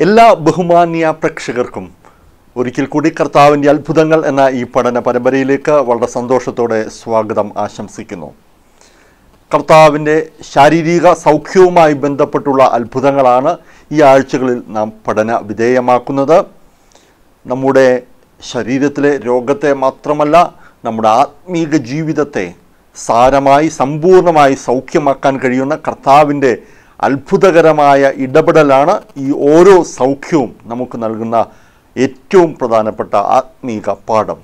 എല്ലാ ബഹുമാന്യ പ്രേക്ഷകർക്കും ഒരിക്കൽ കൂടി കർത്താവിൻ്റെ അത്ഭുതങ്ങൾ എന്ന ഈ പഠന പരമ്പരയിലേക്ക് വളരെ സന്തോഷത്തോടെ സ്വാഗതം ആശംസിക്കുന്നു കർത്താവിൻ്റെ ശാരീരിക സൗഖ്യവുമായി ബന്ധപ്പെട്ടുള്ള അത്ഭുതങ്ങളാണ് ഈ ആഴ്ചകളിൽ നാം പഠന വിധേയമാക്കുന്നത് നമ്മുടെ ശരീരത്തിലെ രോഗത്തെ മാത്രമല്ല നമ്മുടെ ആത്മീക ജീവിതത്തെ സാരമായി സമ്പൂർണ്ണമായി സൗഖ്യമാക്കാൻ കഴിയുന്ന കർത്താവിൻ്റെ അത്ഭുതകരമായ ഇടപെടലാണ് ഈ ഓരോ സൗഖ്യവും നമുക്ക് നൽകുന്ന ഏറ്റവും പ്രധാനപ്പെട്ട ആത്മീക പാഠം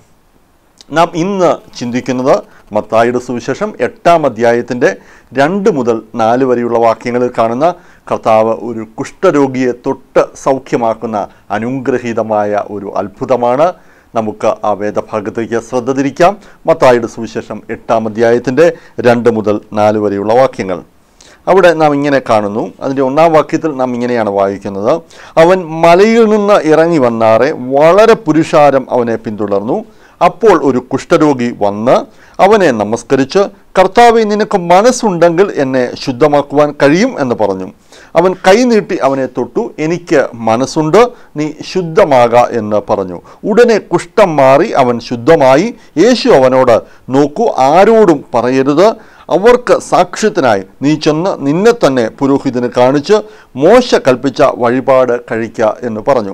നാം ഇന്ന് ചിന്തിക്കുന്നത് മത്തായിയുടെ സുവിശേഷം എട്ടാം അധ്യായത്തിൻ്റെ രണ്ട് മുതൽ നാല് വരെയുള്ള വാക്യങ്ങളിൽ കാണുന്ന കർത്താവ് ഒരു കുഷ്ഠരോഗിയെ തൊട്ട് സൗഖ്യമാക്കുന്ന അനുഗ്രഹീതമായ ഒരു അത്ഭുതമാണ് നമുക്ക് ആ വേദഭാഗത്തേക്ക് ശ്രദ്ധ തിരിക്കാം മത്തായിയുടെ സുവിശേഷം എട്ടാം അധ്യായത്തിൻ്റെ രണ്ട് മുതൽ നാല് വരെയുള്ള വാക്യങ്ങൾ അവിടെ നാം ഇങ്ങനെ കാണുന്നു അതിൻ്റെ ഒന്നാം വാക്യത്തിൽ നാം ഇങ്ങനെയാണ് വായിക്കുന്നത് അവൻ മലയിൽ നിന്ന് ഇറങ്ങി വന്നാറെ വളരെ പുരുഷാരം അവനെ പിന്തുടർന്നു അപ്പോൾ ഒരു കുഷ്ഠരോഗി വന്ന് അവനെ നമസ്കരിച്ച് കർത്താവെ നിനക്ക് മനസ്സുണ്ടെങ്കിൽ എന്നെ ശുദ്ധമാക്കുവാൻ കഴിയും എന്ന് പറഞ്ഞു അവൻ കൈനീട്ടി അവനെ തൊട്ടു എനിക്ക് മനസ്സുണ്ട് നീ ശുദ്ധമാക എന്ന് പറഞ്ഞു ഉടനെ കുഷ്ഠം മാറി അവൻ ശുദ്ധമായി യേശു അവനോട് നോക്കൂ ആരോടും പറയരുത് അവർക്ക് സാക്ഷ്യത്തിനായി നീ ചെന്ന് നിന്നെ തന്നെ പുരോഹിതന് കാണിച്ച് മോശ കൽപ്പിച്ച വഴിപാട് കഴിക്ക എന്ന് പറഞ്ഞു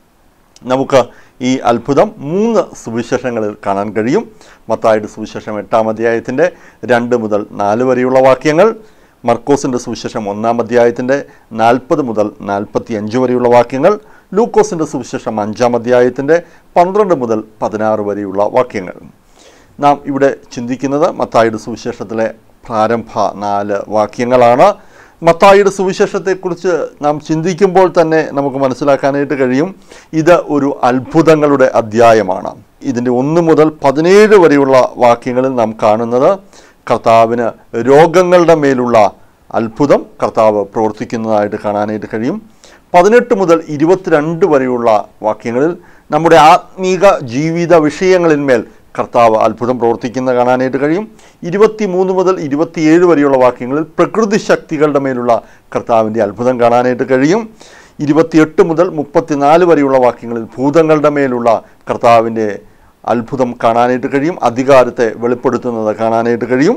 നമുക്ക് ഈ അത്ഭുതം മൂന്ന് സുവിശേഷങ്ങളിൽ കാണാൻ കഴിയും മത്തായുടെ സുവിശേഷം എട്ടാം അധ്യായത്തിൻ്റെ രണ്ട് മുതൽ നാല് വരെയുള്ള വാക്യങ്ങൾ മർക്കോസിൻ്റെ സുവിശേഷം ഒന്നാം അധ്യായത്തിൻ്റെ നാൽപ്പത് മുതൽ നാൽപ്പത്തി അഞ്ച് വരെയുള്ള വാക്യങ്ങൾ ലൂക്കോസിൻ്റെ സുവിശേഷം അഞ്ചാം അധ്യായത്തിൻ്റെ പന്ത്രണ്ട് മുതൽ പതിനാറ് വരെയുള്ള വാക്യങ്ങൾ നാം ഇവിടെ ചിന്തിക്കുന്നത് മത്തായിയുടെ സുവിശേഷത്തിലെ പ്രാരംഭ നാല് വാക്യങ്ങളാണ് മത്തായിയുടെ സുവിശേഷത്തെക്കുറിച്ച് നാം ചിന്തിക്കുമ്പോൾ തന്നെ നമുക്ക് മനസ്സിലാക്കാനായിട്ട് കഴിയും ഇത് ഒരു അത്ഭുതങ്ങളുടെ അധ്യായമാണ് ഇതിൻ്റെ ഒന്ന് മുതൽ പതിനേഴ് വരെയുള്ള വാക്യങ്ങളിൽ നാം കാണുന്നത് കർത്താവിന് രോഗങ്ങളുടെ മേലുള്ള അത്ഭുതം കർത്താവ് പ്രവർത്തിക്കുന്നതായിട്ട് കാണാനായിട്ട് കഴിയും പതിനെട്ട് മുതൽ ഇരുപത്തിരണ്ട് വരെയുള്ള വാക്യങ്ങളിൽ നമ്മുടെ ആത്മീക ജീവിത വിഷയങ്ങളിന്മേൽ കർത്താവ് അത്ഭുതം പ്രവർത്തിക്കുന്ന കാണാനായിട്ട് കഴിയും ഇരുപത്തി മൂന്ന് മുതൽ ഇരുപത്തിയേഴ് വരെയുള്ള വാക്യങ്ങളിൽ പ്രകൃതി ശക്തികളുടെ മേലുള്ള കർത്താവിൻ്റെ അത്ഭുതം കാണാനായിട്ട് കഴിയും ഇരുപത്തിയെട്ട് മുതൽ മുപ്പത്തിനാല് വരെയുള്ള വാക്യങ്ങളിൽ ഭൂതങ്ങളുടെ മേലുള്ള കർത്താവിൻ്റെ അത്ഭുതം കാണാനായിട്ട് കഴിയും അധികാരത്തെ വെളിപ്പെടുത്തുന്നത് കാണാനായിട്ട് കഴിയും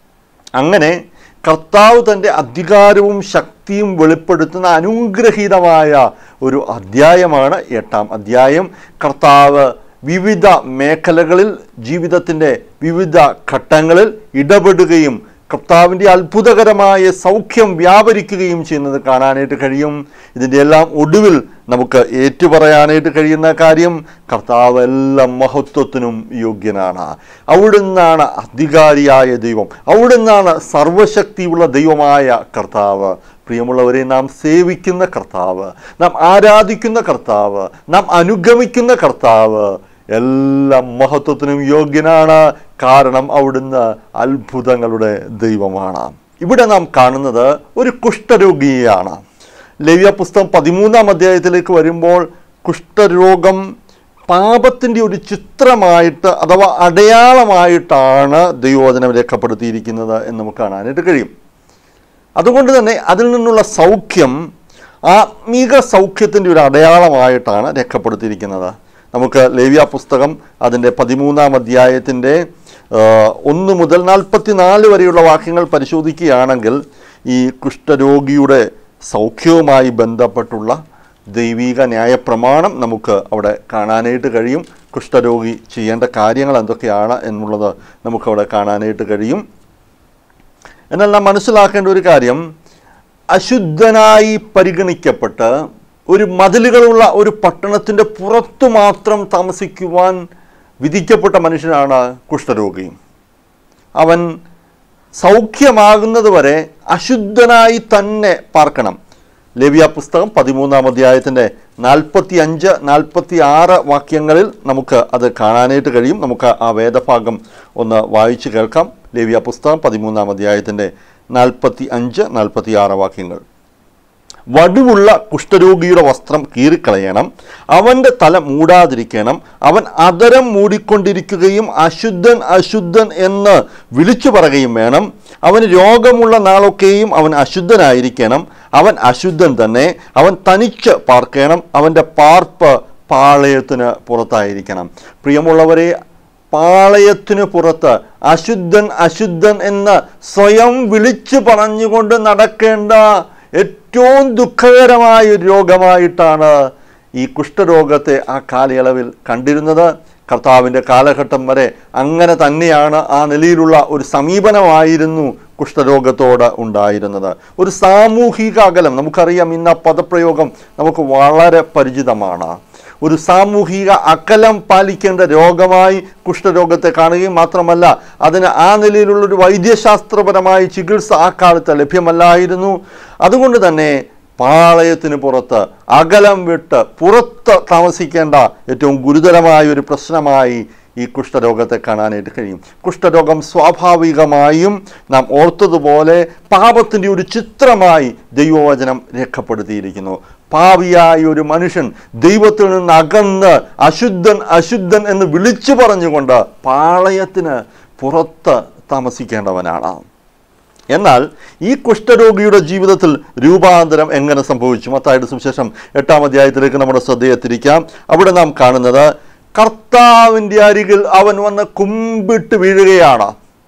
അങ്ങനെ കർത്താവ് തൻ്റെ അധികാരവും ശക്തിയും വെളിപ്പെടുത്തുന്ന അനുഗ്രഹീതമായ ഒരു അധ്യായമാണ് എട്ടാം അധ്യായം കർത്താവ് വിവിധ മേഖലകളിൽ ജീവിതത്തിൻ്റെ വിവിധ ഘട്ടങ്ങളിൽ ഇടപെടുകയും കർത്താവിൻ്റെ അത്ഭുതകരമായ സൗഖ്യം വ്യാപരിക്കുകയും ചെയ്യുന്നത് കാണാനായിട്ട് കഴിയും ഇതിൻ്റെ എല്ലാം ഒടുവിൽ നമുക്ക് ഏറ്റുപറയാനായിട്ട് കഴിയുന്ന കാര്യം കർത്താവ് എല്ലാ മഹത്വത്തിനും യോഗ്യനാണ് അവിടുന്നാണ് അധികാരിയായ ദൈവം അവിടുന്നാണ് സർവശക്തിയുള്ള ദൈവമായ കർത്താവ് പ്രിയമുള്ളവരെ നാം സേവിക്കുന്ന കർത്താവ് നാം ആരാധിക്കുന്ന കർത്താവ് നാം അനുഗമിക്കുന്ന കർത്താവ് എല്ലാ മഹത്വത്തിനും യോഗ്യനാണ് കാരണം അവിടുന്ന് അത്ഭുതങ്ങളുടെ ദൈവമാണ് ഇവിടെ നാം കാണുന്നത് ഒരു കുഷ്ഠരോഗിയെയാണ് ലവ്യ പുസ്തകം പതിമൂന്നാം അധ്യായത്തിലേക്ക് വരുമ്പോൾ കുഷ്ഠരോഗം പാപത്തിൻ്റെ ഒരു ചിത്രമായിട്ട് അഥവാ അടയാളമായിട്ടാണ് ദൈവവചനം രേഖപ്പെടുത്തിയിരിക്കുന്നത് എന്ന് നമുക്ക് കാണാനായിട്ട് കഴിയും അതുകൊണ്ട് തന്നെ അതിൽ നിന്നുള്ള സൗഖ്യം ആത്മീക സൗഖ്യത്തിൻ്റെ ഒരു അടയാളമായിട്ടാണ് രേഖപ്പെടുത്തിയിരിക്കുന്നത് നമുക്ക് ലേവ്യ പുസ്തകം അതിൻ്റെ പതിമൂന്നാം അധ്യായത്തിൻ്റെ ഒന്ന് മുതൽ നാൽപ്പത്തിനാല് വരെയുള്ള വാക്യങ്ങൾ പരിശോധിക്കുകയാണെങ്കിൽ ഈ കുഷ്ഠരോഗിയുടെ സൗഖ്യവുമായി ബന്ധപ്പെട്ടുള്ള ദൈവിക ന്യായപ്രമാണം നമുക്ക് അവിടെ കാണാനായിട്ട് കഴിയും കുഷ്ഠരോഗി ചെയ്യേണ്ട കാര്യങ്ങൾ എന്തൊക്കെയാണ് എന്നുള്ളത് നമുക്കവിടെ കാണാനായിട്ട് കഴിയും എന്നാൽ നാം മനസ്സിലാക്കേണ്ട ഒരു കാര്യം അശുദ്ധനായി പരിഗണിക്കപ്പെട്ട് ഒരു മതിലുകളുള്ള ഒരു പട്ടണത്തിൻ്റെ പുറത്തു മാത്രം താമസിക്കുവാൻ വിധിക്കപ്പെട്ട മനുഷ്യനാണ് കുഷ്ഠരോഗി അവൻ സൗഖ്യമാകുന്നത് വരെ അശുദ്ധനായി തന്നെ പാർക്കണം ലവ്യ പുസ്തകം പതിമൂന്നാം അധ്യായത്തിൻ്റെ നാൽപ്പത്തി അഞ്ച് നാൽപ്പത്തി ആറ് വാക്യങ്ങളിൽ നമുക്ക് അത് കാണാനായിട്ട് കഴിയും നമുക്ക് ആ വേദഭാഗം ഒന്ന് വായിച്ചു കേൾക്കാം ലേവ്യ പുസ്തകം പതിമൂന്നാം അധ്യായത്തിൻ്റെ നാൽപ്പത്തി അഞ്ച് നാൽപ്പത്തി ആറ് വാക്യങ്ങൾ വടുവുള്ള കുഷ്ഠരോഗിയുടെ വസ്ത്രം കീറിക്കളയണം അവൻ്റെ തല മൂടാതിരിക്കണം അവൻ അതരം മൂടിക്കൊണ്ടിരിക്കുകയും അശുദ്ധൻ അശുദ്ധൻ എന്ന് വിളിച്ചു പറയുകയും വേണം അവന് രോഗമുള്ള നാളൊക്കെയും അവൻ അശുദ്ധനായിരിക്കണം അവൻ അശുദ്ധൻ തന്നെ അവൻ തനിച്ച് പാർക്കണം അവൻ്റെ പാർപ്പ് പാളയത്തിന് പുറത്തായിരിക്കണം പ്രിയമുള്ളവരെ പാളയത്തിനു പുറത്ത് അശുദ്ധൻ അശുദ്ധൻ എന്ന് സ്വയം വിളിച്ചു പറഞ്ഞുകൊണ്ട് നടക്കേണ്ട ഏറ്റവും ദുഃഖകരമായ ഒരു രോഗമായിട്ടാണ് ഈ കുഷ്ഠരോഗത്തെ ആ കാലയളവിൽ കണ്ടിരുന്നത് കർത്താവിൻ്റെ കാലഘട്ടം വരെ അങ്ങനെ തന്നെയാണ് ആ നിലയിലുള്ള ഒരു സമീപനമായിരുന്നു കുഷ്ഠരോഗത്തോട് ഉണ്ടായിരുന്നത് ഒരു സാമൂഹിക അകലം നമുക്കറിയാം ഇന്ന് ആ പദപ്രയോഗം നമുക്ക് വളരെ പരിചിതമാണ് ഒരു സാമൂഹിക അകലം പാലിക്കേണ്ട രോഗമായി കുഷ്ഠരോഗത്തെ കാണുകയും മാത്രമല്ല അതിന് ആ നിലയിലുള്ള ഒരു വൈദ്യശാസ്ത്രപരമായ ചികിത്സ ആ കാലത്ത് ലഭ്യമല്ലായിരുന്നു അതുകൊണ്ട് തന്നെ പാളയത്തിന് പുറത്ത് അകലം വിട്ട് പുറത്ത് താമസിക്കേണ്ട ഏറ്റവും ഗുരുതരമായ ഒരു പ്രശ്നമായി ഈ കുഷ്ഠരോഗത്തെ കാണാനായിട്ട് കഴിയും കുഷ്ഠരോഗം സ്വാഭാവികമായും നാം ഓർത്തതുപോലെ പാപത്തിൻ്റെ ഒരു ചിത്രമായി ദൈവവചനം രേഖപ്പെടുത്തിയിരിക്കുന്നു പാവിയായ ഒരു മനുഷ്യൻ ദൈവത്തിൽ നിന്ന് അകന്ന് അശുദ്ധൻ അശുദ്ധൻ എന്ന് വിളിച്ചു പറഞ്ഞുകൊണ്ട് പാളയത്തിന് പുറത്ത് താമസിക്കേണ്ടവനാണ് എന്നാൽ ഈ കുഷ്ഠരോഗിയുടെ ജീവിതത്തിൽ രൂപാന്തരം എങ്ങനെ സംഭവിച്ചു മത്തായുടെ സുവിശേഷം എട്ടാം അധ്യായത്തിലേക്ക് നമ്മുടെ ശ്രദ്ധയെ തിരിക്കാം അവിടെ നാം കാണുന്നത് കർത്താവിൻ്റെ അരികിൽ അവൻ വന്ന് കുമ്പിട്ട് വീഴുകയാണ്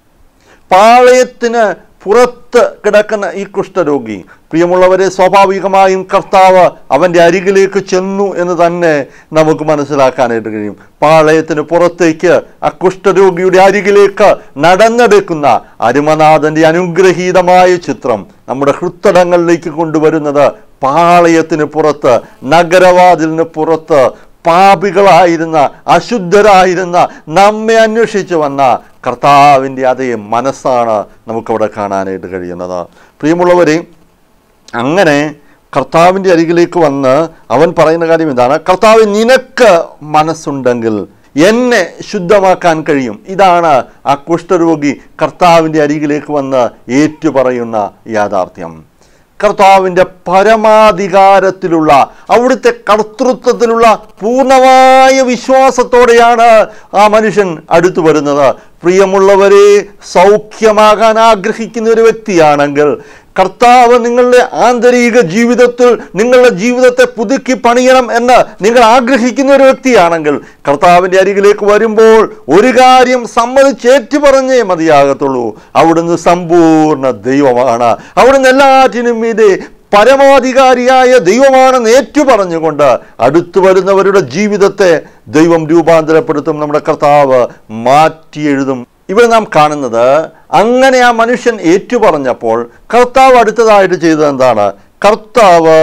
പാളയത്തിന് പുറത്ത് കിടക്കുന്ന ഈ കുഷ്ഠരോഗി പ്രിയമുള്ളവരെ സ്വാഭാവികമായും കർത്താവ് അവൻ്റെ അരികിലേക്ക് ചെന്നു എന്ന് തന്നെ നമുക്ക് മനസ്സിലാക്കാനായിട്ട് കഴിയും പാളയത്തിന് പുറത്തേക്ക് ആ കുഷ്ഠരോഗിയുടെ അരികിലേക്ക് നടന്നെടുക്കുന്ന അരുമനാഥൻ്റെ അനുഗ്രഹീതമായ ചിത്രം നമ്മുടെ ഹൃത്തടങ്ങളിലേക്ക് കൊണ്ടുവരുന്നത് പാളയത്തിന് പുറത്ത് നഗരവാതിലിന് പുറത്ത് പാപികളായിരുന്ന അശുദ്ധരായിരുന്ന നമ്മെ അന്വേഷിച്ചു വന്ന കർത്താവിൻ്റെ അതേ മനസ്സാണ് നമുക്കവിടെ കാണാനായിട്ട് കഴിയുന്നത് പ്രിയമുള്ളവരെ അങ്ങനെ കർത്താവിൻ്റെ അരികിലേക്ക് വന്ന് അവൻ പറയുന്ന കാര്യം ഇതാണ് കർത്താവ് നിനക്ക് മനസ്സുണ്ടെങ്കിൽ എന്നെ ശുദ്ധമാക്കാൻ കഴിയും ഇതാണ് ആ കുഷ്ഠരോഗി കർത്താവിൻ്റെ അരികിലേക്ക് വന്ന് ഏറ്റുപറയുന്ന യാഥാർത്ഥ്യം കർത്താവിൻ്റെ പരമാധികാരത്തിലുള്ള അവിടുത്തെ കർത്തൃത്വത്തിലുള്ള പൂർണ്ണമായ വിശ്വാസത്തോടെയാണ് ആ മനുഷ്യൻ അടുത്തു വരുന്നത് പ്രിയമുള്ളവരെ സൗഖ്യമാകാൻ ആഗ്രഹിക്കുന്ന ഒരു വ്യക്തിയാണെങ്കിൽ കർത്താവ് നിങ്ങളുടെ ആന്തരിക ജീവിതത്തിൽ നിങ്ങളുടെ ജീവിതത്തെ പുതുക്കി പണിയണം എന്ന് നിങ്ങൾ ആഗ്രഹിക്കുന്ന ഒരു വ്യക്തിയാണെങ്കിൽ കർത്താവിൻ്റെ അരികിലേക്ക് വരുമ്പോൾ ഒരു കാര്യം സമ്മതിച്ചേറ്റു പറഞ്ഞേ മതിയാകത്തുള്ളൂ അവിടുന്ന് സമ്പൂർണ്ണ ദൈവമാണ് അവിടുന്ന് എല്ലാറ്റിനും ഇത് പരമാധികാരിയായ ദൈവമാണെന്ന് ഏറ്റു പറഞ്ഞുകൊണ്ട് അടുത്തു വരുന്നവരുടെ ജീവിതത്തെ ദൈവം രൂപാന്തരപ്പെടുത്തും നമ്മുടെ കർത്താവ് മാറ്റി എഴുതും ഇവിടെ നാം കാണുന്നത് അങ്ങനെ ആ മനുഷ്യൻ ഏറ്റുപറഞ്ഞപ്പോൾ കർത്താവ് അടുത്തതായിട്ട് ചെയ്തത് എന്താണ് കർത്താവ്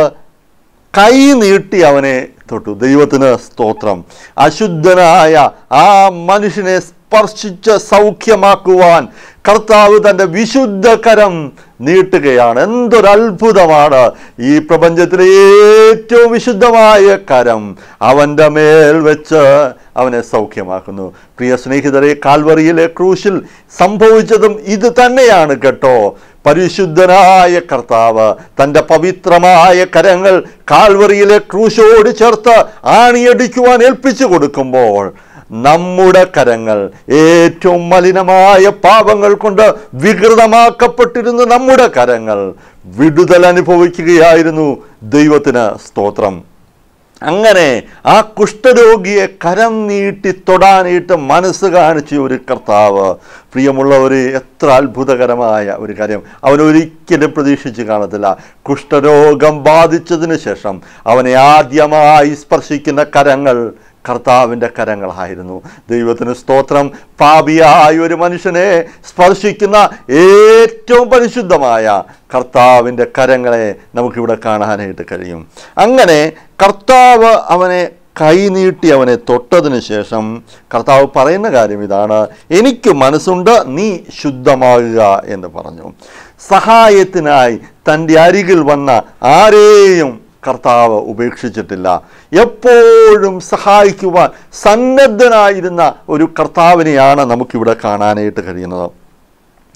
കൈ നീട്ടി അവനെ തൊട്ടു ദൈവത്തിന് സ്തോത്രം അശുദ്ധനായ ആ മനുഷ്യനെ സ്പർശിച്ച് സൗഖ്യമാക്കുവാൻ കർത്താവ് തൻ്റെ വിശുദ്ധ കരം നീട്ടുകയാണ് എന്തൊരു അത്ഭുതമാണ് ഈ പ്രപഞ്ചത്തിലെ ഏറ്റവും വിശുദ്ധമായ കരം അവൻ്റെ മേൽ വെച്ച് അവനെ സൗഖ്യമാക്കുന്നു പ്രിയ സ്നേഹിതരെ കാൽവറിയിലെ ക്രൂശിൽ സംഭവിച്ചതും ഇത് തന്നെയാണ് കേട്ടോ പരിശുദ്ധനായ കർത്താവ് തൻ്റെ പവിത്രമായ കരങ്ങൾ കാൽവറിയിലെ ക്രൂശോട് ചേർത്ത് ആണിയടിക്കുവാൻ ഏൽപ്പിച്ചു കൊടുക്കുമ്പോൾ നമ്മുടെ കരങ്ങൾ ഏറ്റവും മലിനമായ പാപങ്ങൾ കൊണ്ട് വികൃതമാക്കപ്പെട്ടിരുന്ന നമ്മുടെ കരങ്ങൾ വിടുതൽ അനുഭവിക്കുകയായിരുന്നു ദൈവത്തിന് സ്തോത്രം അങ്ങനെ ആ കുഷ്ഠരോഗിയെ കരം നീട്ടി തൊടാനായിട്ട് മനസ്സ് കാണിച്ച ഒരു കർത്താവ് പ്രിയമുള്ളവർ എത്ര അത്ഭുതകരമായ ഒരു കാര്യം അവൻ ഒരിക്കലും പ്രതീക്ഷിച്ച് കാണത്തില്ല കുഷ്ഠരോഗം ബാധിച്ചതിന് ശേഷം അവനെ ആദ്യമായി സ്പർശിക്കുന്ന കരങ്ങൾ കർത്താവിൻ്റെ കരങ്ങളായിരുന്നു ദൈവത്തിന് സ്തോത്രം പാപിയായ ഒരു മനുഷ്യനെ സ്പർശിക്കുന്ന ഏറ്റവും പരിശുദ്ധമായ കർത്താവിൻ്റെ കരങ്ങളെ നമുക്കിവിടെ കാണാനായിട്ട് കഴിയും അങ്ങനെ കർത്താവ് അവനെ കൈനീട്ടി അവനെ തൊട്ടതിന് ശേഷം കർത്താവ് പറയുന്ന കാര്യം ഇതാണ് എനിക്ക് മനസ്സുണ്ട് നീ ശുദ്ധമാകുക എന്ന് പറഞ്ഞു സഹായത്തിനായി തൻ്റെ അരികിൽ വന്ന ആരെയും കർത്താവ് ഉപേക്ഷിച്ചിട്ടില്ല എപ്പോഴും സഹായിക്കുവാൻ സന്നദ്ധനായിരുന്ന ഒരു കർത്താവിനെയാണ് നമുക്കിവിടെ കാണാനായിട്ട് കഴിയുന്നത്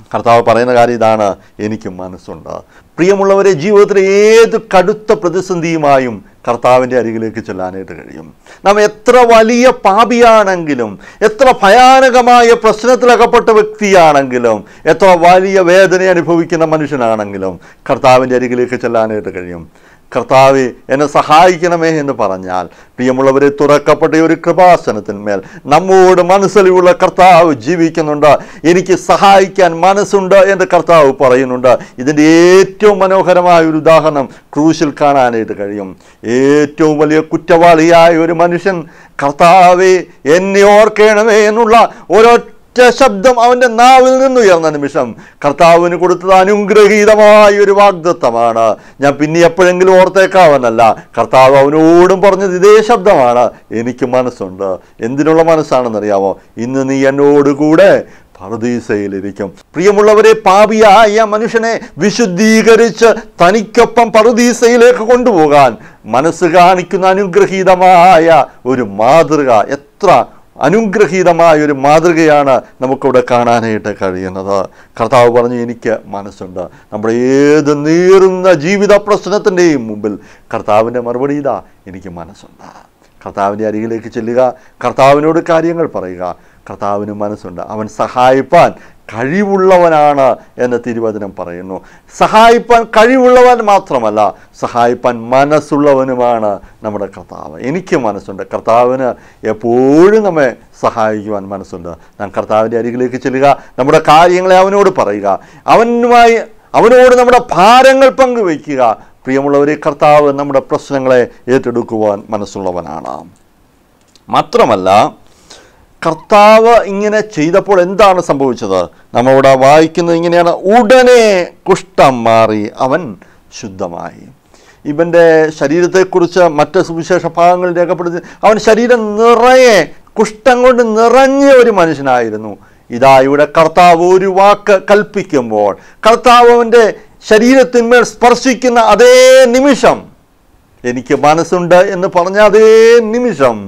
കർത്താവ് പറയുന്ന കാര്യം ഇതാണ് എനിക്ക് മനസ്സുണ്ട് പ്രിയമുള്ളവരെ ജീവിതത്തിലെ ഏത് കടുത്ത പ്രതിസന്ധിയുമായും കർത്താവിൻ്റെ അരികിലേക്ക് ചെല്ലാനായിട്ട് കഴിയും നാം എത്ര വലിയ പാപിയാണെങ്കിലും എത്ര ഭയാനകമായ പ്രശ്നത്തിലകപ്പെട്ട വ്യക്തിയാണെങ്കിലും എത്ര വലിയ വേദന അനുഭവിക്കുന്ന മനുഷ്യനാണെങ്കിലും കർത്താവിൻ്റെ അരികിലേക്ക് ചെല്ലാനായിട്ട് കഴിയും കർത്താവെ എന്നെ സഹായിക്കണമേ എന്ന് പറഞ്ഞാൽ പ്രിയമുള്ളവരെ തുറക്കപ്പെട്ട ഈ ഒരു കൃപാസനത്തിന്മേൽ നമ്മോട് മനസ്സിലുള്ള കർത്താവ് ജീവിക്കുന്നുണ്ട് എനിക്ക് സഹായിക്കാൻ മനസ്സുണ്ട് എന്ന് കർത്താവ് പറയുന്നുണ്ട് ഇതിൻ്റെ ഏറ്റവും മനോഹരമായ ഒരു ഉദാഹരണം ക്രൂശിൽ കാണാനായിട്ട് കഴിയും ഏറ്റവും വലിയ കുറ്റവാളിയായ ഒരു മനുഷ്യൻ കർത്താവെ എന്നെ ഓർക്കണമേ എന്നുള്ള ഒരൊറ്റ ഒറ്റ ശബ്ദം അവൻ്റെ നാവിൽ നിന്ന് ഉയർന്ന നിമിഷം കർത്താവിന് കൊടുത്തത് അനുഗ്രഹീതമായ ഒരു വാഗ്ദത്തമാണ് ഞാൻ പിന്നെ എപ്പോഴെങ്കിലും ഓർത്തേക്കാവനല്ല കർത്താവ് അവനോടും പറഞ്ഞത് ഇതേ ശബ്ദമാണ് എനിക്ക് മനസ്സുണ്ട് എന്തിനുള്ള മനസ്സാണെന്നറിയാമോ ഇന്ന് നീ എന്നോടുകൂടെ പറുദീസയിലിരിക്കും പ്രിയമുള്ളവരെ പാപിയായ മനുഷ്യനെ വിശുദ്ധീകരിച്ച് തനിക്കൊപ്പം പറുദീസയിലേക്ക് കൊണ്ടുപോകാൻ മനസ്സ് കാണിക്കുന്ന അനുഗ്രഹീതമായ ഒരു മാതൃക എത്ര അനുഗ്രഹീതമായ ഒരു മാതൃകയാണ് നമുക്കിവിടെ കാണാനായിട്ട് കഴിയുന്നത് കർത്താവ് പറഞ്ഞു എനിക്ക് മനസ്സുണ്ട് നമ്മുടെ ഏത് നീറുന്ന ജീവിത പ്രശ്നത്തിൻ്റെയും മുമ്പിൽ കർത്താവിൻ്റെ മറുപടി ഇതാ എനിക്ക് മനസ്സുണ്ട് കർത്താവിൻ്റെ അരികിലേക്ക് ചെല്ലുക കർത്താവിനോട് കാര്യങ്ങൾ പറയുക കർത്താവിന് മനസ്സുണ്ട് അവൻ സഹായിപ്പാൻ കഴിവുള്ളവനാണ് എന്ന് തിരുവചനം പറയുന്നു സഹായിപ്പാൻ കഴിവുള്ളവൻ മാത്രമല്ല സഹായിപ്പാൻ മനസ്സുള്ളവനുമാണ് നമ്മുടെ കർത്താവ് എനിക്ക് മനസ്സുണ്ട് കർത്താവിന് എപ്പോഴും നമ്മെ സഹായിക്കുവാൻ മനസ്സുണ്ട് നാം കർത്താവിൻ്റെ അരികിലേക്ക് ചെല്ലുക നമ്മുടെ കാര്യങ്ങളെ അവനോട് പറയുക അവനുമായി അവനോട് നമ്മുടെ ഭാരങ്ങൾ പങ്കുവയ്ക്കുക പ്രിയമുള്ളവരെ കർത്താവ് നമ്മുടെ പ്രശ്നങ്ങളെ ഏറ്റെടുക്കുവാൻ മനസ്സുള്ളവനാണ് മാത്രമല്ല കർത്താവ് ഇങ്ങനെ ചെയ്തപ്പോൾ എന്താണ് സംഭവിച്ചത് നമ്മളിവിടെ വായിക്കുന്നത് ഇങ്ങനെയാണ് ഉടനെ കുഷ്ഠം മാറി അവൻ ശുദ്ധമായി ഇവൻ്റെ ശരീരത്തെക്കുറിച്ച് മറ്റ് സുവിശേഷ ഭാഗങ്ങൾ രേഖപ്പെടുത്തി അവൻ ശരീരം നിറയെ കുഷ്ഠം കൊണ്ട് നിറഞ്ഞ ഒരു മനുഷ്യനായിരുന്നു ഇതാ ഇവിടെ കർത്താവ് ഒരു വാക്ക് കൽപ്പിക്കുമ്പോൾ കർത്താവ് അവൻ്റെ ശരീരത്തിന്മേൽ സ്പർശിക്കുന്ന അതേ നിമിഷം എനിക്ക് മനസ്സുണ്ട് എന്ന് പറഞ്ഞ അതേ നിമിഷം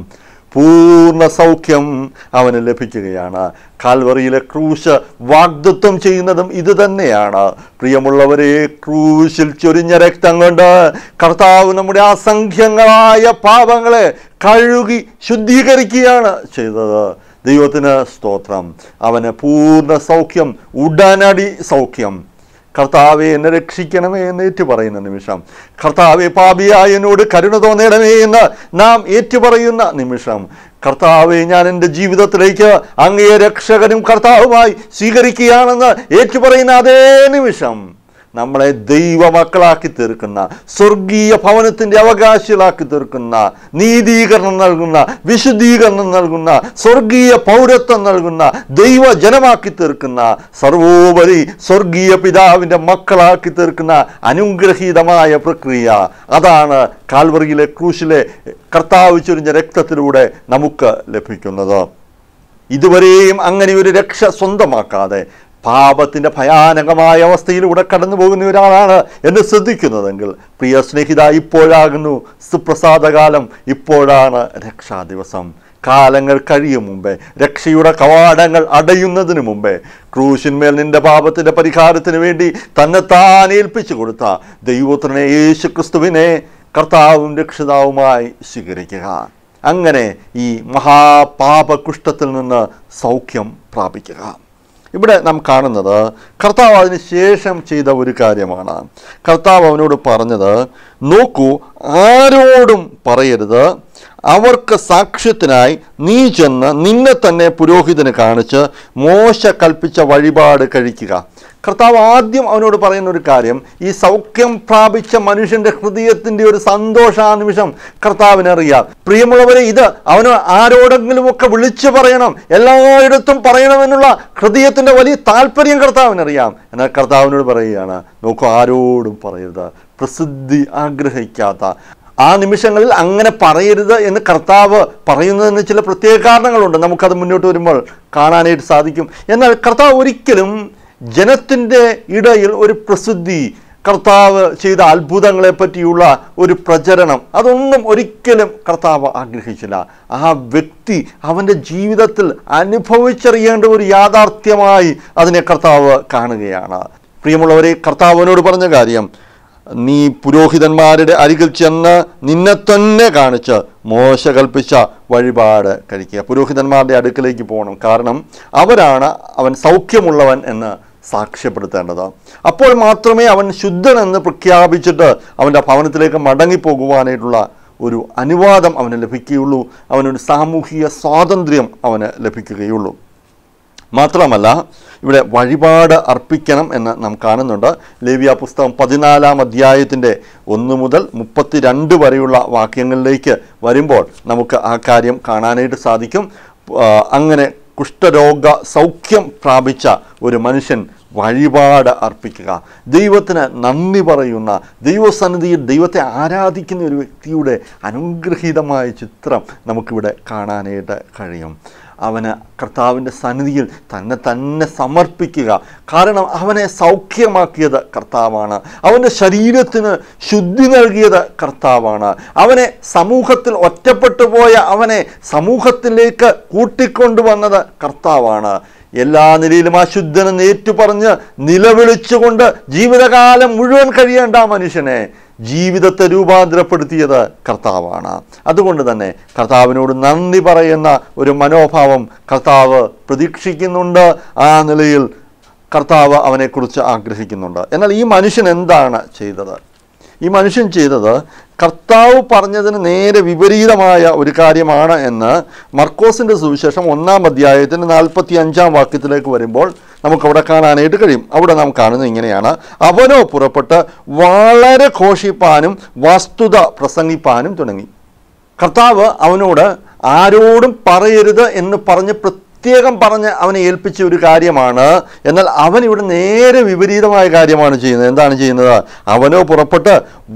പൂർണ്ണ സൗഖ്യം അവന് ലഭിക്കുകയാണ് കാൽവറിയിലെ ക്രൂശ് വാഗ്ദത്വം ചെയ്യുന്നതും ഇത് തന്നെയാണ് പ്രിയമുള്ളവരെ ക്രൂശിൽ ചൊരിഞ്ഞ രക്തം കൊണ്ട് കർത്താവ് നമ്മുടെ അസംഖ്യങ്ങളായ പാപങ്ങളെ കഴുകി ശുദ്ധീകരിക്കുകയാണ് ചെയ്തത് ദൈവത്തിന് സ്തോത്രം അവന് പൂർണ്ണ സൗഖ്യം ഉടനടി സൗഖ്യം കർത്താവെ എന്നെ രക്ഷിക്കണമേ എന്ന് ഏറ്റുപറയുന്ന നിമിഷം കർത്താവെ പാപിയായ എന്നോട് കരുണ തോന്നണമേ എന്ന് നാം ഏറ്റുപറയുന്ന നിമിഷം കർത്താവെ ഞാൻ എൻ്റെ ജീവിതത്തിലേക്ക് അങ്ങയെ രക്ഷകനും കർത്താവുമായി സ്വീകരിക്കുകയാണെന്ന് ഏറ്റുപറയുന്ന അതേ നിമിഷം നമ്മളെ ദൈവമക്കളാക്കി തീർക്കുന്ന സ്വർഗീയ ഭവനത്തിൻ്റെ അവകാശികളാക്കി തീർക്കുന്ന നീതീകരണം നൽകുന്ന വിശുദ്ധീകരണം നൽകുന്ന സ്വർഗീയ പൗരത്വം നൽകുന്ന ദൈവജനമാക്കി തീർക്കുന്ന സർവോപരി സ്വർഗീയ പിതാവിൻ്റെ മക്കളാക്കി തീർക്കുന്ന അനുഗ്രഹീതമായ പ്രക്രിയ അതാണ് കാൽവറിയിലെ ക്രൂശിലെ കർത്താവ് ചൊരിഞ്ഞ രക്തത്തിലൂടെ നമുക്ക് ലഭിക്കുന്നത് ഇതുവരെയും അങ്ങനെ ഒരു രക്ഷ സ്വന്തമാക്കാതെ പാപത്തിൻ്റെ ഭയാനകമായ അവസ്ഥയിലൂടെ കടന്നു പോകുന്ന ഒരാളാണ് എന്നെ ശ്രദ്ധിക്കുന്നതെങ്കിൽ പ്രിയ സ്നേഹിത ഇപ്പോഴാകുന്നു സുപ്രസാദകാലം ഇപ്പോഴാണ് രക്ഷാ ദിവസം കാലങ്ങൾ കഴിയും മുമ്പേ രക്ഷയുടെ കവാടങ്ങൾ അടയുന്നതിന് മുമ്പേ ക്രൂശിന്മേൽ നിന്റെ പാപത്തിൻ്റെ പരിഹാരത്തിന് വേണ്ടി തന്നെ താൻ ഏൽപ്പിച്ചു കൊടുത്ത ദൈവത്തിനെ യേശു ക്രിസ്തുവിനെ കർത്താവും രക്ഷിതാവുമായി സ്വീകരിക്കുക അങ്ങനെ ഈ മഹാപാപകുഷ്ഠത്തിൽ നിന്ന് സൗഖ്യം പ്രാപിക്കുക ഇവിടെ നാം കാണുന്നത് കർത്താവ് അതിന് ശേഷം ചെയ്ത ഒരു കാര്യമാണ് കർത്താവ് അവനോട് പറഞ്ഞത് നോക്കൂ ആരോടും പറയരുത് അവർക്ക് സാക്ഷ്യത്തിനായി നീ ചെന്ന് നിന്നെ തന്നെ പുരോഹിതന് കാണിച്ച് മോശ കൽപ്പിച്ച വഴിപാട് കഴിക്കുക കർത്താവ് ആദ്യം അവനോട് പറയുന്ന ഒരു കാര്യം ഈ സൗഖ്യം പ്രാപിച്ച മനുഷ്യന്റെ ഹൃദയത്തിന്റെ ഒരു സന്തോഷാനിമിഷം കർത്താവിനറിയാം പ്രിയമുള്ളവരെ ഇത് അവന് ആരോടെങ്കിലുമൊക്കെ വിളിച്ചു പറയണം എല്ലായിടത്തും പറയണമെന്നുള്ള ഹൃദയത്തിന്റെ വലിയ താല്പര്യം കർത്താവിനറിയാം എന്നാൽ കർത്താവിനോട് പറയുകയാണ് നോക്കൂ ആരോടും പറയരുത് പ്രസിദ്ധി ആഗ്രഹിക്കാത്ത ആ നിമിഷങ്ങളിൽ അങ്ങനെ പറയരുത് എന്ന് കർത്താവ് പറയുന്നതിന് ചില പ്രത്യേക കാരണങ്ങളുണ്ട് നമുക്കത് മുന്നോട്ട് വരുമ്പോൾ കാണാനായിട്ട് സാധിക്കും എന്നാൽ കർത്താവ് ഒരിക്കലും ജനത്തിൻ്റെ ഇടയിൽ ഒരു പ്രസിദ്ധി കർത്താവ് ചെയ്ത അത്ഭുതങ്ങളെ പറ്റിയുള്ള ഒരു പ്രചരണം അതൊന്നും ഒരിക്കലും കർത്താവ് ആഗ്രഹിച്ചില്ല ആ വ്യക്തി അവൻ്റെ ജീവിതത്തിൽ അനുഭവിച്ചറിയേണ്ട ഒരു യാഥാർത്ഥ്യമായി അതിനെ കർത്താവ് കാണുകയാണ് പ്രിയമുള്ളവരെ കർത്താവിനോട് പറഞ്ഞ കാര്യം നീ പുരോഹിതന്മാരുടെ അരികിൽ ചെന്ന് നിന്നെ തന്നെ കാണിച്ച് മോശ കൽപ്പിച്ച വഴിപാട് കഴിക്കുക പുരോഹിതന്മാരുടെ അടുക്കിലേക്ക് പോകണം കാരണം അവരാണ് അവൻ സൗഖ്യമുള്ളവൻ എന്ന് സാക്ഷ്യപ്പെടുത്തേണ്ടത് അപ്പോൾ മാത്രമേ അവൻ ശുദ്ധനെന്ന് പ്രഖ്യാപിച്ചിട്ട് അവൻ്റെ ഭവനത്തിലേക്ക് മടങ്ങിപ്പോകുവാനായിട്ടുള്ള ഒരു അനുവാദം അവന് ലഭിക്കുകയുള്ളൂ അവനൊരു സാമൂഹിക സ്വാതന്ത്ര്യം അവന് ലഭിക്കുകയുള്ളൂ മാത്രമല്ല ഇവിടെ വഴിപാട് അർപ്പിക്കണം എന്ന് നാം കാണുന്നുണ്ട് ലേവ്യ പുസ്തകം പതിനാലാം അധ്യായത്തിൻ്റെ ഒന്ന് മുതൽ മുപ്പത്തിരണ്ട് വരെയുള്ള വാക്യങ്ങളിലേക്ക് വരുമ്പോൾ നമുക്ക് ആ കാര്യം കാണാനായിട്ട് സാധിക്കും ആ, അങ്ങനെ കുഷ്ഠരോഗ സൗഖ്യം പ്രാപിച്ച ഒരു മനുഷ്യൻ വഴിപാട് അർപ്പിക്കുക ദൈവത്തിന് നന്ദി പറയുന്ന ദൈവസന്നിധിയിൽ ദൈവത്തെ ആരാധിക്കുന്ന ഒരു വ്യക്തിയുടെ അനുഗ്രഹീതമായ ചിത്രം നമുക്കിവിടെ കാണാനായിട്ട് കഴിയും അവന് കർത്താവിൻ്റെ സന്നിധിയിൽ തന്നെ തന്നെ സമർപ്പിക്കുക കാരണം അവനെ സൗഖ്യമാക്കിയത് കർത്താവാണ് അവൻ്റെ ശരീരത്തിന് ശുദ്ധി നൽകിയത് കർത്താവാണ് അവനെ സമൂഹത്തിൽ ഒറ്റപ്പെട്ടു പോയ അവനെ സമൂഹത്തിലേക്ക് കൂട്ടിക്കൊണ്ടുവന്നത് കർത്താവാണ് എല്ലാ നിലയിലും അശുദ്ധനെന്ന് ഏറ്റുപറഞ്ഞ് നിലവിളിച്ചുകൊണ്ട് ജീവിതകാലം മുഴുവൻ കഴിയേണ്ട ആ മനുഷ്യനെ ജീവിതത്തെ രൂപാന്തരപ്പെടുത്തിയത് കർത്താവാണ് അതുകൊണ്ട് തന്നെ കർത്താവിനോട് നന്ദി പറയുന്ന ഒരു മനോഭാവം കർത്താവ് പ്രതീക്ഷിക്കുന്നുണ്ട് ആ നിലയിൽ കർത്താവ് അവനെക്കുറിച്ച് ആഗ്രഹിക്കുന്നുണ്ട് എന്നാൽ ഈ മനുഷ്യൻ എന്താണ് ചെയ്തത് ഈ മനുഷ്യൻ ചെയ്തത് കർത്താവ് പറഞ്ഞതിന് നേരെ വിപരീതമായ ഒരു കാര്യമാണ് എന്ന് മർക്കോസിൻ്റെ സുവിശേഷം ഒന്നാം അധ്യായത്തിൻ്റെ നാൽപ്പത്തി അഞ്ചാം വാക്യത്തിലേക്ക് വരുമ്പോൾ നമുക്കവിടെ കാണാനായിട്ട് കഴിയും അവിടെ നാം കാണുന്നത് ഇങ്ങനെയാണ് അവനോ പുറപ്പെട്ട് വളരെ ഘോഷിപ്പാനും വസ്തുത പ്രസംഗിപ്പാനും തുടങ്ങി കർത്താവ് അവനോട് ആരോടും പറയരുത് എന്ന് പറഞ്ഞ് പ്രത്യേകം പറഞ്ഞ് അവനെ ഏൽപ്പിച്ച ഒരു കാര്യമാണ് എന്നാൽ അവൻ ഇവിടെ നേരെ വിപരീതമായ കാര്യമാണ് ചെയ്യുന്നത് എന്താണ് ചെയ്യുന്നത് അവനോ പുറപ്പെട്ട്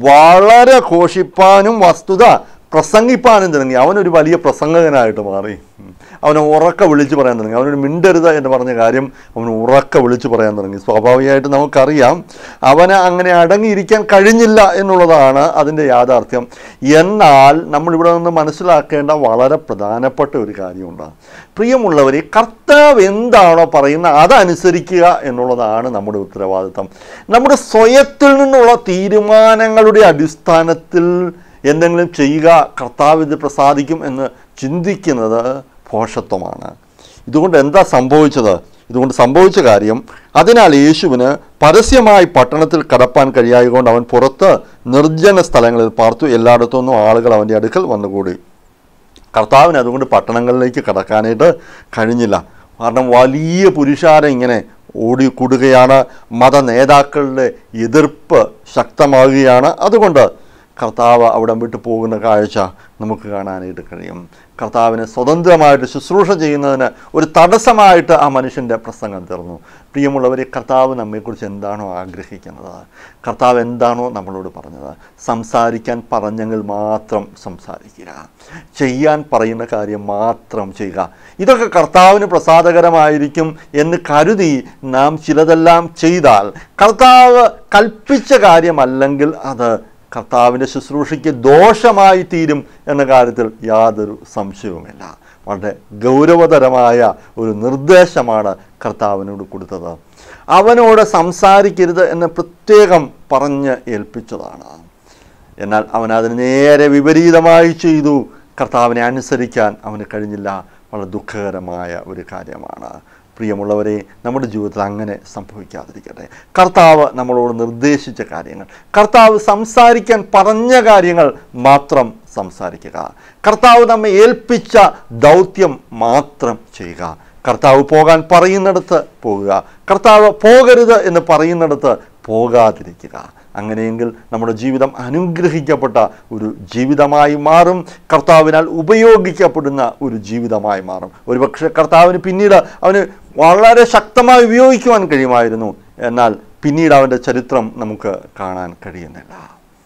വളരെ ഘോഷിപ്പാനും വസ്തുത പ്രസംഗിപ്പാനും തുടങ്ങി അവനൊരു വലിയ പ്രസംഗകനായിട്ട് മാറി അവനെ ഉറക്ക വിളിച്ച് പറയാൻ തുടങ്ങി അവനൊരു മിണ്ടരുത് എന്ന് പറഞ്ഞ കാര്യം അവൻ ഉറക്ക വിളിച്ച് പറയാൻ തുടങ്ങി സ്വാഭാവികമായിട്ട് നമുക്കറിയാം അവന് അങ്ങനെ അടങ്ങിയിരിക്കാൻ കഴിഞ്ഞില്ല എന്നുള്ളതാണ് അതിൻ്റെ യാഥാർത്ഥ്യം എന്നാൽ നമ്മളിവിടെ നിന്ന് മനസ്സിലാക്കേണ്ട വളരെ പ്രധാനപ്പെട്ട ഒരു കാര്യമുണ്ട് പ്രിയമുള്ളവരെ കർത്താവ് എന്താണോ പറയുന്നത് അതനുസരിക്കുക എന്നുള്ളതാണ് നമ്മുടെ ഉത്തരവാദിത്തം നമ്മുടെ സ്വയത്തിൽ നിന്നുള്ള തീരുമാനങ്ങളുടെ അടിസ്ഥാനത്തിൽ എന്തെങ്കിലും ചെയ്യുക കർത്താവ് ഇത് പ്രസാദിക്കും എന്ന് ചിന്തിക്കുന്നത് ഭോഷത്വമാണ് ഇതുകൊണ്ട് എന്താ സംഭവിച്ചത് ഇതുകൊണ്ട് സംഭവിച്ച കാര്യം അതിനാൽ യേശുവിന് പരസ്യമായി പട്ടണത്തിൽ കടപ്പാൻ കഴിയായതുകൊണ്ട് അവൻ പുറത്ത് നിർജ്ജന സ്ഥലങ്ങളിൽ പാർത്തു എല്ലായിടത്തു നിന്നും ആളുകൾ അവൻ്റെ അടുക്കൽ വന്നുകൂടി കർത്താവിന് അതുകൊണ്ട് പട്ടണങ്ങളിലേക്ക് കടക്കാനായിട്ട് കഴിഞ്ഞില്ല കാരണം വലിയ പുരുഷാരം ഇങ്ങനെ ഓടിക്കൂടുകയാണ് മത നേതാക്കളുടെ എതിർപ്പ് ശക്തമാകുകയാണ് അതുകൊണ്ട് കർത്താവ് അവിടെ വിട്ടു പോകുന്ന കാഴ്ച നമുക്ക് കാണാനായിട്ട് കഴിയും കർത്താവിന് സ്വതന്ത്രമായിട്ട് ശുശ്രൂഷ ചെയ്യുന്നതിന് ഒരു തടസ്സമായിട്ട് ആ മനുഷ്യൻ്റെ പ്രസംഗം തീർന്നു പ്രിയമുള്ളവരെ കർത്താവ് നമ്മെക്കുറിച്ച് എന്താണോ ആഗ്രഹിക്കുന്നത് കർത്താവ് എന്താണോ നമ്മളോട് പറഞ്ഞത് സംസാരിക്കാൻ പറഞ്ഞെങ്കിൽ മാത്രം സംസാരിക്കുക ചെയ്യാൻ പറയുന്ന കാര്യം മാത്രം ചെയ്യുക ഇതൊക്കെ കർത്താവിന് പ്രസാദകരമായിരിക്കും എന്ന് കരുതി നാം ചിലതെല്ലാം ചെയ്താൽ കർത്താവ് കൽപ്പിച്ച കാര്യമല്ലെങ്കിൽ അത് കർത്താവിൻ്റെ ശുശ്രൂഷയ്ക്ക് ദോഷമായി തീരും എന്ന കാര്യത്തിൽ യാതൊരു സംശയവുമില്ല വളരെ ഗൗരവതരമായ ഒരു നിർദ്ദേശമാണ് കർത്താവിനോട് കൊടുത്തത് അവനോട് സംസാരിക്കരുത് എന്ന് പ്രത്യേകം പറഞ്ഞ് ഏൽപ്പിച്ചതാണ് എന്നാൽ അവൻ അതിന് നേരെ വിപരീതമായി ചെയ്തു കർത്താവിനെ അനുസരിക്കാൻ അവന് കഴിഞ്ഞില്ല വളരെ ദുഃഖകരമായ ഒരു കാര്യമാണ് പ്രിയമുള്ളവരെ നമ്മുടെ ജീവിതത്തിൽ അങ്ങനെ സംഭവിക്കാതിരിക്കട്ടെ കർത്താവ് നമ്മളോട് നിർദ്ദേശിച്ച കാര്യങ്ങൾ കർത്താവ് സംസാരിക്കാൻ പറഞ്ഞ കാര്യങ്ങൾ മാത്രം സംസാരിക്കുക കർത്താവ് നമ്മെ ഏൽപ്പിച്ച ദൗത്യം മാത്രം ചെയ്യുക കർത്താവ് പോകാൻ പറയുന്നിടത്ത് പോകുക കർത്താവ് പോകരുത് എന്ന് പറയുന്നിടത്ത് പോകാതിരിക്കുക അങ്ങനെയെങ്കിൽ നമ്മുടെ ജീവിതം അനുഗ്രഹിക്കപ്പെട്ട ഒരു ജീവിതമായി മാറും കർത്താവിനാൽ ഉപയോഗിക്കപ്പെടുന്ന ഒരു ജീവിതമായി മാറും ഒരുപക്ഷെ കർത്താവിന് പിന്നീട് അവന് വളരെ ശക്തമായി ഉപയോഗിക്കുവാൻ കഴിയുമായിരുന്നു എന്നാൽ പിന്നീട് അവൻ്റെ ചരിത്രം നമുക്ക് കാണാൻ കഴിയുന്നില്ല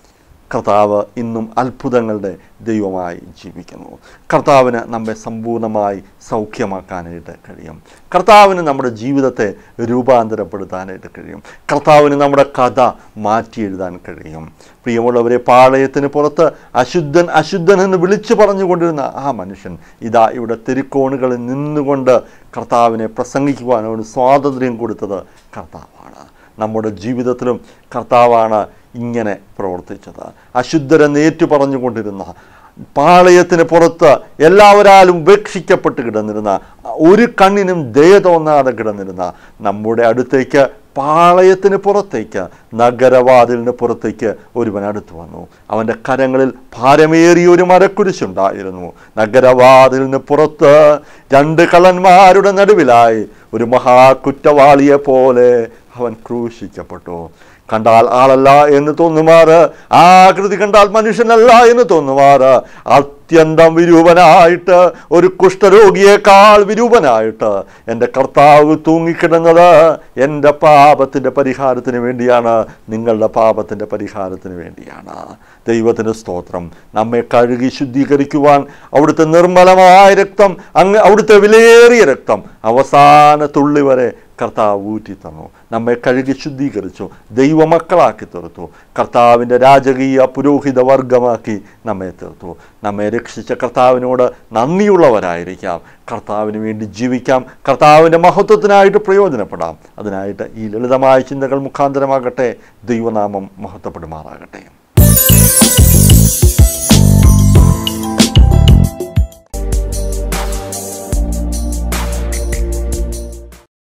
കർത്താവ് ഇന്നും അത്ഭുതങ്ങളുടെ ദൈവമായി ജീവിക്കുന്നു കർത്താവിന് നമ്മെ സമ്പൂർണ്ണമായി സൗഖ്യമാക്കാനായിട്ട് കഴിയും കർത്താവിന് നമ്മുടെ ജീവിതത്തെ രൂപാന്തരപ്പെടുത്താനായിട്ട് കഴിയും കർത്താവിന് നമ്മുടെ കഥ മാറ്റി എഴുതാൻ കഴിയും പ്രിയമുള്ളവരെ പാളയത്തിന് പുറത്ത് അശുദ്ധൻ അശുദ്ധൻ എന്ന് വിളിച്ചു പറഞ്ഞുകൊണ്ടിരുന്ന ആ മനുഷ്യൻ ഇതാ ഇവിടെ തെരുക്കോണുകളിൽ നിന്നുകൊണ്ട് കർത്താവിനെ പ്രസംഗിക്കുവാൻ അവന് സ്വാതന്ത്ര്യം കൊടുത്തത് കർത്താവാണ് നമ്മുടെ ജീവിതത്തിലും കർത്താവാണ് ഇങ്ങനെ പ്രവർത്തിച്ചത് അശുദ്ധരെന്ന് ഏറ്റു പറഞ്ഞുകൊണ്ടിരുന്ന പാളയത്തിന് പുറത്ത് എല്ലാവരാലും ഉപേക്ഷിക്കപ്പെട്ട് കിടന്നിരുന്ന ഒരു കണ്ണിനും ദയ തോന്നാതെ കിടന്നിരുന്ന നമ്മുടെ അടുത്തേക്ക് പാളയത്തിന് പുറത്തേക്ക് നഗരവാതിലിന് പുറത്തേക്ക് ഒരുവൻ അടുത്തു വന്നു അവൻ്റെ കരങ്ങളിൽ ഭാരമേറിയ ഒരു മരക്കുരിശുണ്ടായിരുന്നു നഗരവാതിലിന് പുറത്ത് രണ്ട് കള്ളന്മാരുടെ നടുവിലായി ഒരു മഹാകുറ്റവാളിയെ പോലെ അവൻ ക്രൂശിക്കപ്പെട്ടു കണ്ടാൽ ആളല്ല എന്ന് തോന്നുമാറ് ആകൃതി കണ്ടാൽ മനുഷ്യനല്ല എന്ന് തോന്നുമാറ് അത്യന്തം വിരൂപനായിട്ട് ഒരു കുഷ്ഠരോഗിയേക്കാൾ വിരൂപനായിട്ട് എൻ്റെ കർത്താവ് തൂങ്ങിക്കിടന്നത് എൻ്റെ പാപത്തിൻ്റെ പരിഹാരത്തിന് വേണ്ടിയാണ് നിങ്ങളുടെ പാപത്തിൻ്റെ പരിഹാരത്തിന് വേണ്ടിയാണ് ദൈവത്തിന് സ്തോത്രം നമ്മെ കഴുകി ശുദ്ധീകരിക്കുവാൻ അവിടുത്തെ നിർമ്മലമായ രക്തം അങ്ങ് അവിടുത്തെ വിലയേറിയ രക്തം അവസാന തുള്ളി വരെ കർത്താവ് ഊറ്റി തന്നു നമ്മെ കഴുകി ശുദ്ധീകരിച്ചു ദൈവമക്കളാക്കി തീർത്തു കർത്താവിൻ്റെ രാജകീയ പുരോഹിത വർഗമാക്കി നമ്മെ തീർത്തു നമ്മെ രക്ഷിച്ച കർത്താവിനോട് നന്ദിയുള്ളവരായിരിക്കാം കർത്താവിന് വേണ്ടി ജീവിക്കാം കർത്താവിൻ്റെ മഹത്വത്തിനായിട്ട് പ്രയോജനപ്പെടാം അതിനായിട്ട് ഈ ലളിതമായ ചിന്തകൾ മുഖാന്തരമാകട്ടെ ദൈവനാമം മഹത്വപ്പെടുമാറാകട്ടെ